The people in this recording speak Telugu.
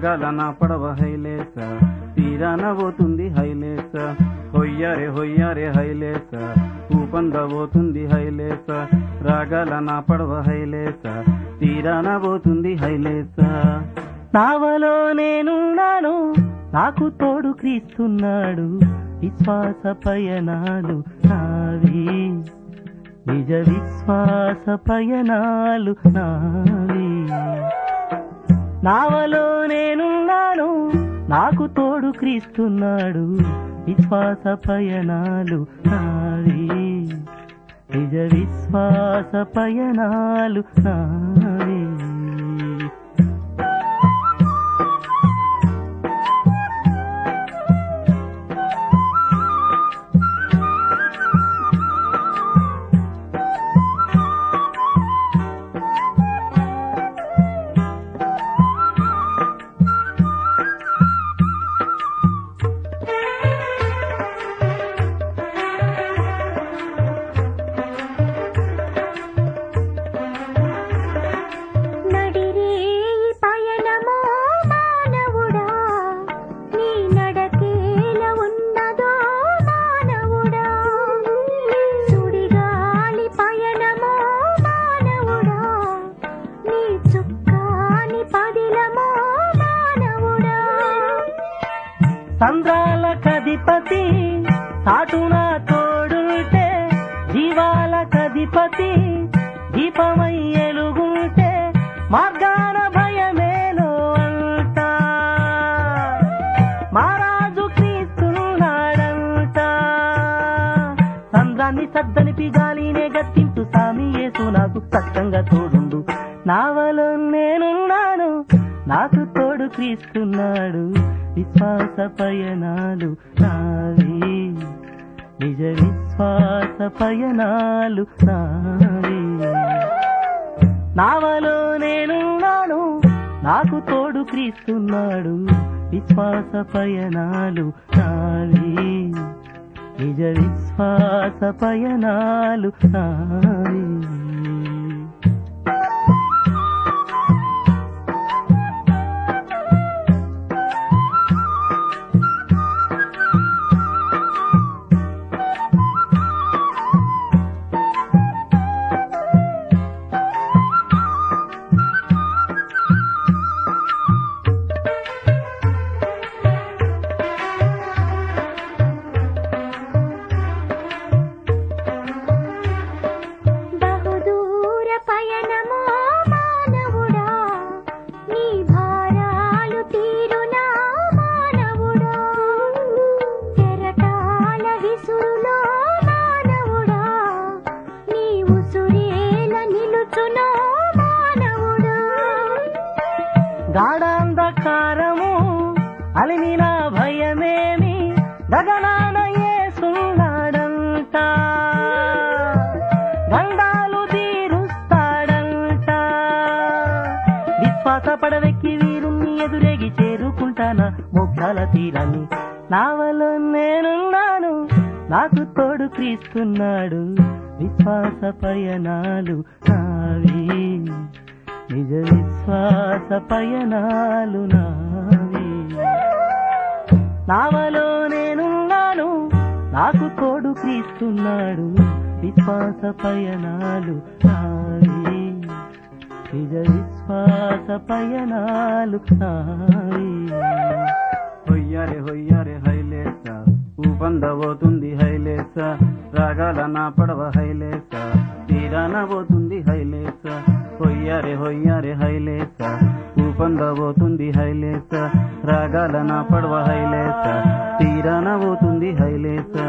రాగాల నా పడవ హైలేస తీరాన పోతుంది హైలేస హొయ్యారే హొయ్యారే హైలేస ఊపంద పోతుంది హైలేస రాగాల నా పడవ హైలేస తీరాన పోతుంది హైలేస నావలో నేనున్నాను నాకు తోడు క్రీస్తున్నాడు విశ్వాస పయనాలు నావి నిజ విశ్వాస పయనాలు నావి నావలో నేనున్నాను నాకు తోడు క్రీస్తున్నాడు విశ్వాస పయనాలు నావి నిజ విశ్వాస పయనాలు నావి నడిరే ఈ పయనమో మానవుడా నీ నడకేల ఉన్నదో మానవుడా సుడిగాలి పయనమో మానవుడా నీ చుక్కాని పదిలమో మానవుడా సంద్రాల కధిపతి సాటున తోడుంటే జీవాల కధిపతి దీపమై ఎలుగుంటే మార్గాన భయమేలో అంట మారాజు క్రీస్తున్నాడంట సంద్రాన్ని సద్దనిపి గాలినే గట్టింటూ సామి యేసు నాకు సత్యంగా తోడుండు నావలో నేనున్నాను నాకు తోడు క్రీస్తున్నాడు విశ్వాస పయనాలు నావి నిజ విశ్వాస పయనాలు నావి నావలో నేనున్నాను నాకు తోడు క్రీస్తున్నాడు విశ్వాస పయనాలు నావి నిజ విశ్వాస పయనాలు నావి బహుదూర పయనమో మానవుడా నీ భారాలు తీరునా మానవుడా కెరటాల విసురులో మానవుడా నీ ఉసురేల నిలుచునో మానవుడా గాఢాంధకారము అలిమిన భయమేమి గగనాన యేసున్నాడంట గండాలు తీరుస్తాడంట విశ్వాస పడవెక్కి వీరుణ్ణి ఎదురేగి చేరుకుంటానా మోక్షాల తీరాన్ని నావలో నేనున్నాను నాకు తోడు క్రీస్తున్నాడు విశ్వాస పయనాలు నావి నిజ విశ్వాస పయనాలు నావి నావలో నేనున్నాను నాకు తోడు క్రీస్తున్నాడు విశ్వాస పయనాలు నావి నిజ విశ్వాస పయనాలు నావి హొయ్యారే హొయ్యారే హైలేస ఊపంద పోతుంది హైలేస రాగాల నా పడవ హైలేస తీరాన పోతుంది హైలేస హొయ్యారే హొయ్యారే హైలేస ఊపంద పోతుంది హైలేస రాగాల నా పడవ హైలేస తీరాన పోతుంది హైలేస